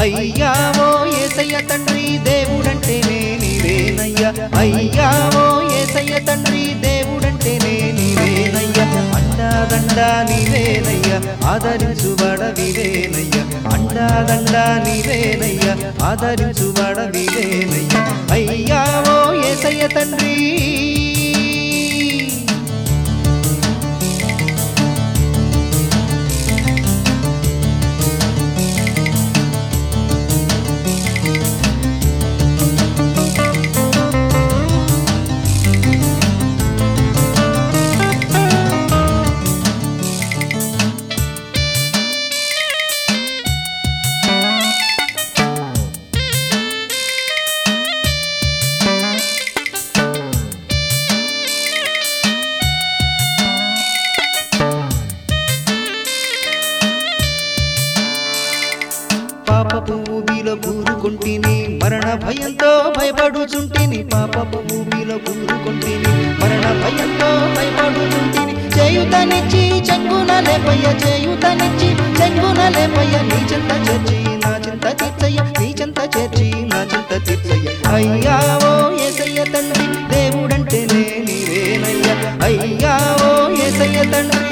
అయ్యావో ఏసయ్య తండ్రి దేవుడంటేనే నీవేనయ్యా అయ్యావో ఏసయ్య తండ్రి దేవుడంటేనే నీవేనయ్యా అండాదండా నీవేనయ్యా ఆదరించుబడ వివేనయ్యా అండాదండా నీవేనయ్యా ఆదరించుబడ వివేనయ్యా అయ్యావో ఏసయ్య తండ్రి పాపపు ఊబిలో కూరుకుంటిని మరణ భయంతో భయపడుచుంటిని పాపపు ఊబిలో కూరుకుంటిని మరణ భయంతో భయపడుచుంటిని చేయుతనిచ్చి చెంగున లేపయ్య చేయుతనిచ్చి చెంగున లేపయ్య నీ చింత చేర్చి నా చింత తీర్చయ్య నీ చింత చేర్చి నా చింత తీర్చయ్య అయ్యావో ఏసయ్య తండ్రి దేవుడంటేనే నీవేనయ్య అయ్యావో ఏసయ్య తండ్రి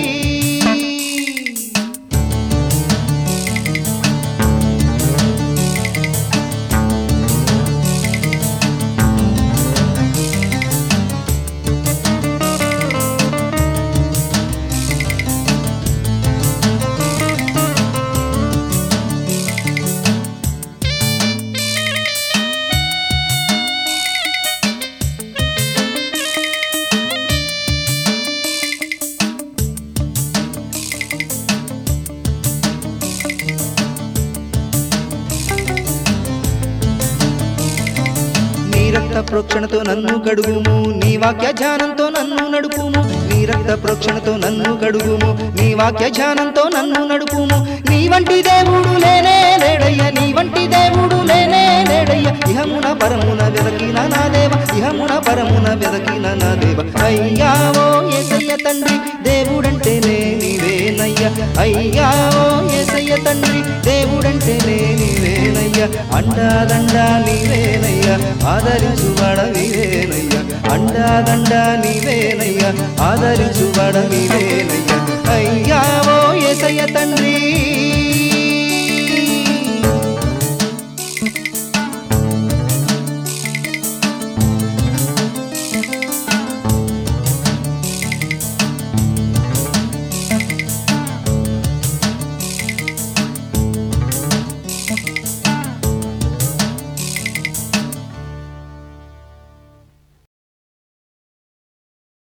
నీ రక్త ప్రోక్షణతో నన్ను కడుగుము నీ వాక్య ధ్యానంతో నన్ను నడుపుము నీ రక్త ప్రోక్షణతో నన్ను కడుగుము నీ వాక్య ధ్యానంతో నన్ను నడుపుము నీ వంటి దేవుడు లేనే లేడయ్య నీ వంటి దేవుడు లేనే లేడయ్య ఇహమున పరమున వెదకిన నా దేవ ఇహమున పరమున వెదకిన నా దేవ అయ్యావో ఏసయ్య తండ్రి దేవుడంటేనే నీవేనయ్య అయ్యావో ఏసయ్య తండ్రి దేవుడంటేనే నీవేనయ్య అండాదండా నీవేనయ్య ఆదరించుబడ నీవేనయ్య అండాదండా నీవేనయ్య ఆదరించుబడ నీవేనయ్య అయ్యావో ఏసయ్య తండ్రి